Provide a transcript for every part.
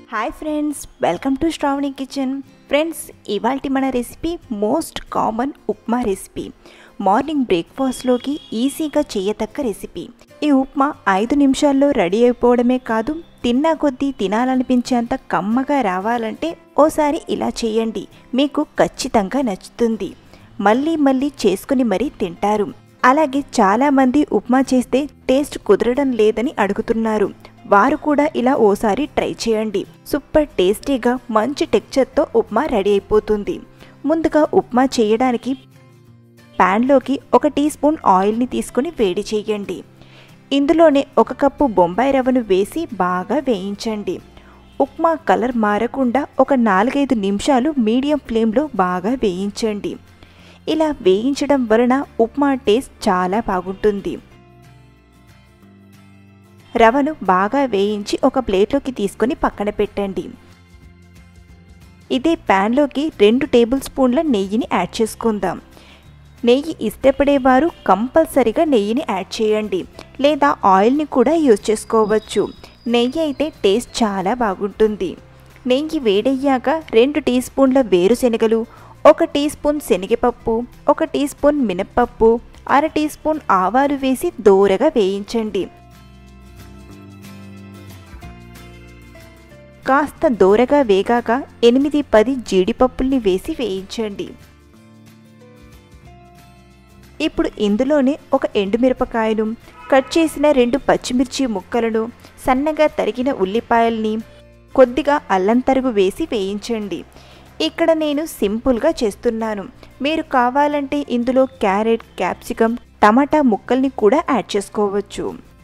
hi friends welcome to Sravani kitchen friends ఇవాళ మన recipe most common upma recipe morning బ్రేక్ఫాస్ట్లోకి ఈజీగా చేయతక్క రెసిపీ ఈ ఉప్మా ఐదు నిమిషాల్లో రెడీ అయిపోవడమే కాదు తిన్నా కొద్దీ తినాలనిపించేంత కమ్మగా రావాలంటే ఓసారి ఇలా చేయండి మీకు ఖచ్చితంగా నచ్చుతుంది మళ్ళీ మళ్ళీ చేసుకుని మరీ తింటారు అలాగే చాలామంది ఉప్మా చేస్తే టేస్ట్ కుదరడం లేదని అడుగుతున్నారు వారు కూడా ఇలా ఓసారి ట్రై చేయండి సూపర్ టేస్టీగా మంచి టెక్చర్తో ఉప్మా రెడీ అయిపోతుంది ముందుగా ఉప్మా చేయడానికి ప్యాన్లోకి ఒక టీ స్పూన్ ఆయిల్ని తీసుకుని వేడి చేయండి ఇందులోనే ఒక కప్పు బొంబాయి రవ్వను వేసి బాగా వేయించండి ఉప్మా కలర్ మారకుండా ఒక నాలుగైదు నిమిషాలు మీడియం ఫ్లేమ్లో బాగా వేయించండి ఇలా వేయించడం వలన ఉప్మా టేస్ట్ చాలా బాగుంటుంది రవ్వను బాగా వేయించి ఒక ప్లేట్లోకి తీసుకొని పక్కన పెట్టండి ఇదే ప్యాన్లోకి రెండు టేబుల్ స్పూన్ల నెయ్యిని యాడ్ చేసుకుందాం నెయ్యి ఇష్టపడేవారు కంపల్సరిగా నెయ్యిని యాడ్ చేయండి లేదా ఆయిల్ని కూడా యూజ్ చేసుకోవచ్చు నెయ్యి అయితే టేస్ట్ చాలా బాగుంటుంది నెయ్యి వేడయ్యాక రెండు టీ స్పూన్ల వేరుశెనగలు ఒక టీ స్పూన్ శనగపప్పు ఒక టీ స్పూన్ మినప్పప్పు అర టీ స్పూన్ ఆవాలు వేసి దోరగా వేయించండి కాస్త దోరగా వేగాక ఎనిమిది పది జీడిపప్పుల్ని వేసి వేయించండి ఇప్పుడు ఇందులోనే ఒక ఎండుమిరపకాయను కట్ చేసిన రెండు పచ్చిమిర్చి ముక్కలను సన్నగా తరిగిన ఉల్లిపాయల్ని కొద్దిగా అల్లం తరుగు వేసి వేయించండి ఇక్కడ నేను సింపుల్గా చేస్తున్నాను మీరు కావాలంటే ఇందులో క్యారెట్ క్యాప్సికమ్ టమాటా ముక్కల్ని కూడా యాడ్ చేసుకోవచ్చు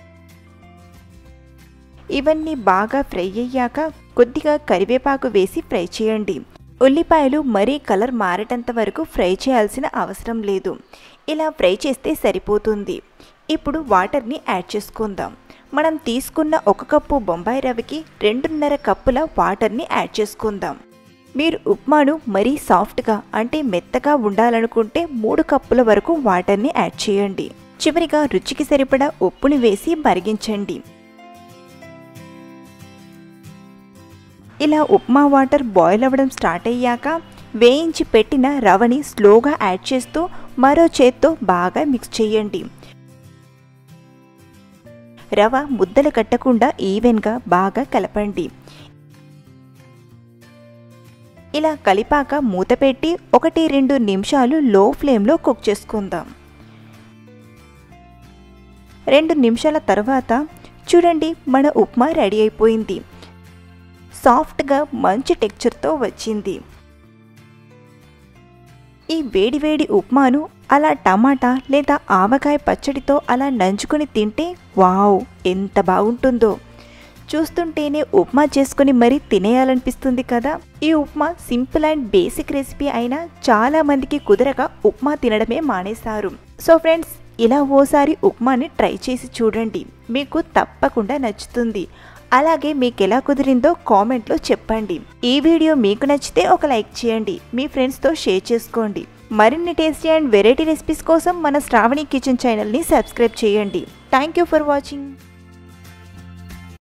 ఇవన్నీ బాగా ఫ్రై అయ్యాక కొద్దిగా కరివేపాకు వేసి ఫ్రై చేయండి ఉల్లిపాయలు మరీ కలర్ మారటంత వరకు ఫ్రై చేయాల్సిన అవసరం లేదు ఇలా ఫ్రై చేస్తే సరిపోతుంది ఇప్పుడు వాటర్ని యాడ్ చేసుకుందాం మనం తీసుకున్న ఒక కప్పు బొంబాయి రవ్వకి రెండున్నర కప్పుల వాటర్ని యాడ్ చేసుకుందాం మీరు ఉప్మాను మరీ సాఫ్ట్గా అంటే మెత్తగా ఉండాలనుకుంటే మూడు కప్పుల వరకు వాటర్ని యాడ్ చేయండి చివరిగా రుచికి సరిపడా ఉప్పుని వేసి మరిగించండి ఇలా ఉప్మా వాటర్ బాయిల్ అవ్వడం స్టార్ట్ అయ్యాక వేయించి పెట్టిన రవని స్లోగా యాడ్ చేస్తూ మరో చేత్తో బాగా మిక్స్ చేయండి రవ ముద్దలు కట్టకుండా ఈవెన్గా బాగా కలపండి ఇలా కలిపాక మూత పెట్టి ఒకటి రెండు నిమిషాలు లో ఫ్లేమ్లో కుక్ చేసుకుందాం రెండు నిమిషాల తర్వాత చూడండి మన ఉప్మా రెడీ అయిపోయింది సాఫ్ట్గా మంచి టెక్చర్తో వచ్చింది ఈ వేడివేడి ఉప్మాను అలా టమాటా లేదా ఆవకాయ పచ్చడితో అలా నంచుకొని తింటే వావ్ ఎంత బాగుంటుందో చూస్తుంటేనే ఉప్మా చేసుకుని మరీ తినేయాలనిపిస్తుంది కదా ఈ upma simple and basic recipe అయినా చాలా మందికి కుదరక ఉప్మా తినడమే మానేశారు సో ఫ్రెండ్స్ ఇలా ఓసారి ఉప్మాని ట్రై చేసి చూడండి మీకు తప్పకుండా నచ్చుతుంది అలాగే మీకు ఎలా కుదిరిందో కామెంట్లో చెప్పండి ఈ వీడియో మీకు నచ్చితే ఒక లైక్ చేయండి మీ ఫ్రెండ్స్తో షేర్ చేసుకోండి మరిన్ని టేస్టీ అండ్ వెరైటీ రెసిపీస్ కోసం మన శ్రావణి కిచెన్ ఛానల్ని సబ్స్క్రైబ్ చేయండి థ్యాంక్ యూ ఫర్ వాచింగ్